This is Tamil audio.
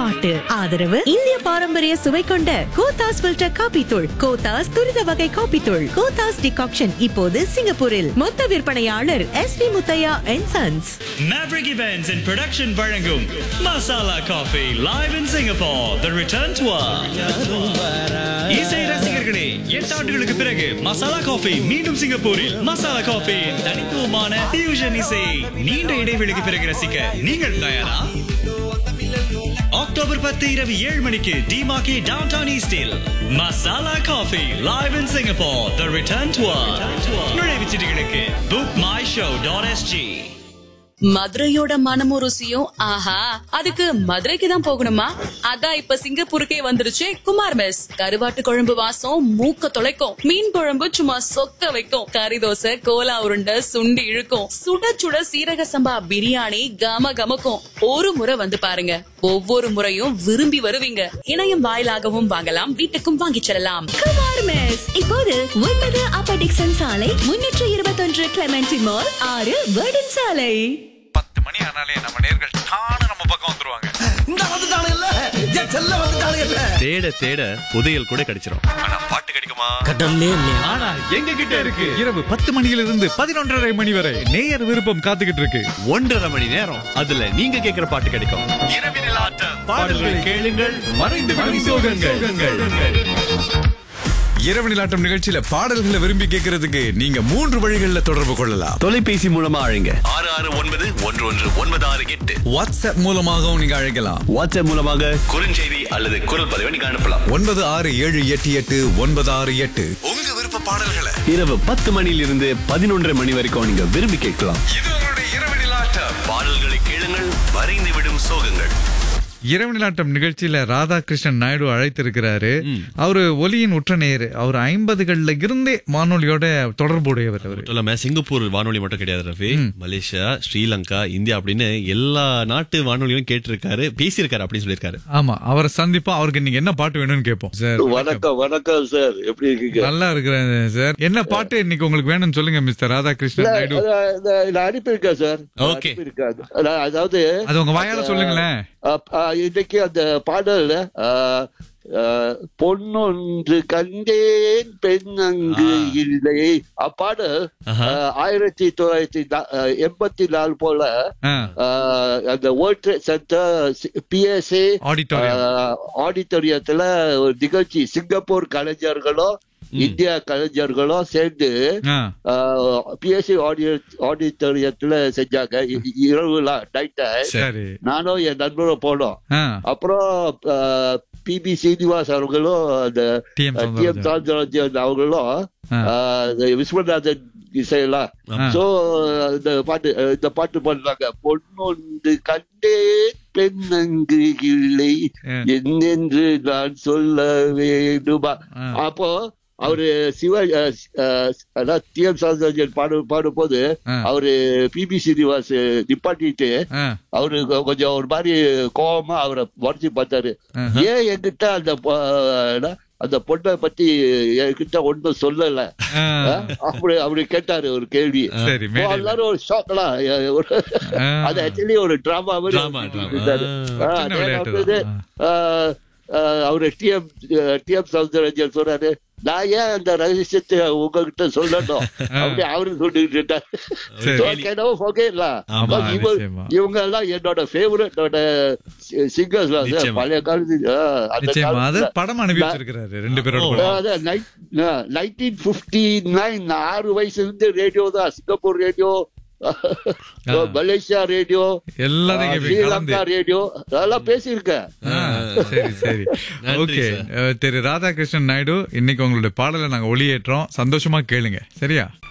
பாட்டு ஆதரவு இந்திய பாரம்பரிய சுவை கொண்ட கோத்தாஸ் ஃபில்டர் காபி தூள் கோத்தாஸ் துரித வகை காபி தூள் கோத்தாஸ் டிகாக்ஷன் இப்போது சிங்கப்பூரில் மொத்த விற்பனையாளர் S P Muthiah and Sons Maverick Events and Production வழங்கும் Masala Coffee live in Singapore The Return Tour இசை ரசிகர்களே எட்டு ஆண்டுகளுக்கு பிறகு மசாலா காஃபி மீண்டும் சிங்கப்பூரில் மசாலா காஃபி தனித்துவமான fusion இசை நீண்ட இடைவெளிக்கு பிறகு ரசிக்க நீங்கள் தயாரா அக்டோபர் பத்து இரவு ஏழு மணிக்கு டிமாக்கி டவுன் டவுன் ஈஸ்டில் masala coffee live in Singapore the return tour நுழைவுச் சீட்டுகளுக்கு book my show dot SG மதுரையோட மனமும் ருசியும் ஆஹா அதுக்கு மதுரைக்கு தான் போகணுமா அதான் இப்ப சிங்கப்பூருக்கே வந்துருச்சு குமார் மெஸ் கருவாட்டு குழம்பு வாசம் மூக்க தொலைக்கும் மீன் குழம்பு சும்மா சொக்க வைக்கும் கறி தோசை கோலா உருண்டை சுண்டி இழுக்கும் சுட சுட சீரக சம்பா பிரியாணி கம கமக்கும் ஒரு முறை வந்து பாருங்க ஒவ்வொரு முறையும் விரும்பி வருவீங்க இணையம் வாயிலாகவும் வாங்கலாம் வீட்டுக்கும் வாங்கிச் செல்லலாம் குமார் மெஸ் இப்போது ஒன்பது அப்ப டிக்சன் சாலை முன்னூற்று இருபத்தொன்று கிளமெண்டி மால் ஆறு வேர்டன் சாலை பத்து மணி ஆனாலே நம்ம நேர்கள் தானே நம்ம பக்கம் வந்துருவாங்க இந்த வந்துட்டானுங்கல்ல என் செல்ல வந்துட்டானுங்கல்ல தேட தேட புதையல் கூட கிடைச்சிரும் ஆனா பாட்டு கிடைக்குமா கடல்லே இல்லையா ஆனா எங்க கிட்ட இருக்கு இரவு பத்து மணியிலிருந்து பதினொன்றரை மணி வரை நேயர் விருப்பம் காத்துக்கிட்டு இருக்கு ஒன்றரை மணி நேரம் அதுல நீங்க கேக்குற பாட்டு கிடைக்கும் இரவினில் ஆட்டம் பாடல்களை கேளுங்கள் மறைந்து விடும் சோகங்கள் இரவு நிலாட்டம் நிகழ்ச்சியில பாடல்களை விரும்பி கேட்கறதுக்கு நீங்க மூன்று வழிகளில் தொடர்பு கொள்ளலாம் தொலைபேசி மூலமா அழைங்க ஆறு ஆறு ஒன்பது ஒன்று ஒன்று ஒன்பது ஆறு எட்டு வாட்ஸ்அப் மூலமாகவும் நீங்க அழைக்கலாம் வாட்ஸ்அப் மூலமாக குறுஞ்செய்தி அல்லது குரல் பதிவை நீங்க அனுப்பலாம் ஒன்பது ஆறு ஏழு எட்டு எட்டு ஒன்பது ஆறு எட்டு உங்க விருப்ப பாடல்களை இரவு பத்து மணியிலிருந்து பதினொன்றரை மணி வரைக்கும் நீங்க விரும்பி கேட்கலாம் இது உங்களுடைய இரவு நிலாட்டம் பாடல்களை கேளுங்கள் வரைந்து விடும் சோகங்கள் இரவு நிலாட்டம் நிகழ்ச்சியில ராதாகிருஷ்ணன் நாயுடு அழைத்திருக்கிறாரு அவரு ஒலியின் உற்ற நேயர் அவர் ஐம்பதுகள்ல இருந்தே வானொலியோட தொடர்புடையவர் அவரு மட்டும் இல்லாம சிங்கப்பூர் வானொலி மட்டும் கிடையாது ரவி மலேசியா ஸ்ரீலங்கா இந்தியா அப்படின்னு எல்லா நாட்டு வானொலியும் கேட்டிருக்காரு பேசியிருக்காரு அப்படின்னு சொல்லியிருக்காரு ஆமா அவரை சந்திப்போம் அவருக்கு இன்னைக்கு என்ன பாட்டு வேணும்னு கேட்போம் சார் வணக்கம் வணக்கம் சார் எப்படி இருக்கீங்க நல்லா இருக்கிறேன் சார் என்ன பாட்டு இன்னைக்கு உங்களுக்கு வேணும்னு சொல்லுங்க மிஸ்டர் ராதாகிருஷ்ணன் நாயுடு அதான், அதான், நான் அனுப்பியிருக்கேன் சார் நான் Okay. அனுப்பியிருக்கேன். அதான், அதாவது அது உங்க வாயால சொல்லுங்களேன் அப்- ஆ, இன்னைக்கு அந்த பாடல் ஆ, ஆ, பொன்னொன்று கண்டேன் பெண் அங்கு இல்லை அப்பாடல் ஆஹா. ஆயிரத்தி தொள்ளாயிரத்தி நா- ஆ, எண்பத்தி நாலு போல ஆ, ஆ, அந்த World Trade Centre PSA auditorium ஆடிட்டோரியத்துல ஒரு நிகழ்ச்சி சிங்கப்பூர் கலைஞர்களும் இந்தியா கலைஞர்களும் சேர்ந்து ஆ, பிஎஸ்சி ஆடியோ ஆடிட்டோரியத்துல செஞ்சாங்க இ- இ- இரவுலாம் நைட்ட சரி நானும் என் நண்பரும் போனோம் ஆ, அப்புறம் பிபி சீனிவாஸ் அவர்களும் அந்த TM T M Soundararajan. Santharajan அவர்களும் ஆ. ஆஹ், இந்த விஸ்வநாதன் இசையெல்லாம் ஆ. சோ இந்த பாட்டு அஹ், இந்த பாட்டு பாடுறாங்க பொன்னொன்று கண்டேன் பெண்ணங்கு இல்லை ஆ. என்னென்று நான் சொல்ல வேண்டுமா ஆ. அப்போ அவரு சிவ அஹ், அஹ், அதான் டி எம் சாந்தராஜன் பாடு பாடும் போது ஆ. அவரு பிபி சீனிவாஸ் நிப்பாட்டிட்டு ஆ, அவரு கொ- கொஞ்சம் ஒரு மாதிரி கோவமா அவரை உடச்சி பார்த்தாரு ஆஹா. ஏன் என்கிட்ட அந்த பொ- என்ன, அந்த பொண்ணை பத்தி என்கிட்ட ஒன்றும் சொல்லல ஆ. அஹ், அப்படி அப்படி கேட்டாரு ஒரு கேள்வி சரி, அப்போ மேடையில. எல்லாரும் ஒரு ஷாக்லாம் ஆ. அது ஆக்சுவலி ஒரு டிராமா மாதிரி Drama, drama. இருந்தாரு. ஆ. ஆ, சின்ன அதே விளையாட்டு வந்து, தான். ஆ, ஆ, அவரு டிஎம் டிஎம் சவுந்தரராஜன் சொல்றாரு நான் ஏன் அந்த ரகசியத்தை உங்ககிட்ட சொல்லணும் அப்படி அவரு சொல்லிட்டு இருந்தாரு சரி. So, I can never forget lah. ஆமா, Because இவ- நிச்சயமா. இவங்க எல்லாம் என்னோட ஃபேவரட்டோட சிங்கர்ஸ் நிச்சயமா. பழைய காலத்து ஆ, அந்த நிச்சயமா அது காலத்துல- படம் அனுப்பி வச்சிருக்கிறாரு ரெண்டு பேரோட ஓ. படம். அதான் நைன்டீன் பிப்டி நைன் ஆறு வயசுல இருந்து ரேடியோ தான் சிங்கப்பூர் ரேடியோ மலேசியா ரேடியோ எல்லாத்தையும் கேப்பீங்க, ஸ்ரீலங்கா கலந்து. ரேடியோ அதெல்லாம் பேசியிருக்கேன் ஆ, சரி சரி நன்றி, ஓகே சார். திரு ராதாகிருஷ்ணன் நாயுடு இன்னைக்கு உங்களுடைய பாடலை நாங்க ஒளியேற்றோம் சந்தோஷமா கேளுங்க சரியா